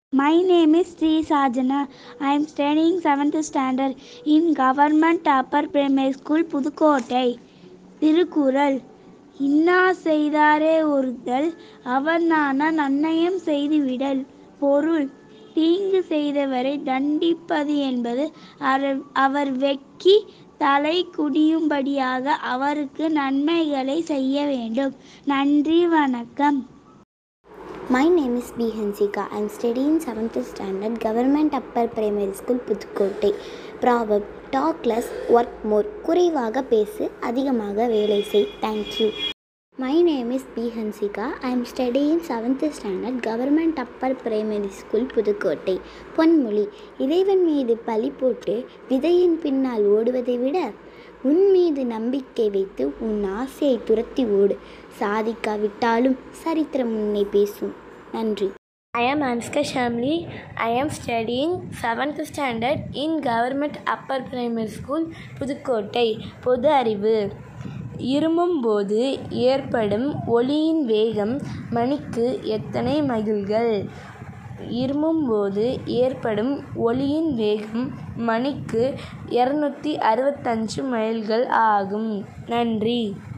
My name is Sri Sajana. I am studying 7th standard in Government Upper Primary School, Pudukkottai Thirukkural இன்னா செய்தாரே ஒருத்தல் அவர் நாண நன்னயம் செய்துவிடல் பொருள் தீங்கு செய்தவரை தண்டிப்பது என்பது அவர் அவர் வெட்கி தலை குனியும்படியாக அவருக்கு நன்மைகளை செய்ய வேண்டும் நன்றி வணக்கம் My name is B. Hansika. I am studying 7th standard Government Upper Primary School, Pudukkottai proverb talk less work more குறைவாக பேசு அதிகமாக வேலை செய் thank you my name is P Hansika I am studying seventh standard government upper primary school Pudukkottai பொன்மொழி இறைவன் மீது பழி போட்டு விதையின் பின்னால் ஓடுவதை விட உன் மீது நம்பிக்கை வைத்து உன் ஆசையை துரத்தி ஓடு சாதிக்காவிட்டாலும் சரித்திரம் உன்னை பேசும் நன்றி I am Anushka Shamli. I am studying 7th standard in Government Upper Primary School, Pudukkottai பொது அறிவு இருமும்போது ஏற்படும் ஒளியின் வேகம் மணிக்கு எத்தனை மைல்கள் இருமும்போது ஏற்படும் ஒளியின் வேகம் மணிக்கு இரநூத்தி அறுபத்தஞ்சு மைல்கள் ஆகும் நன்றி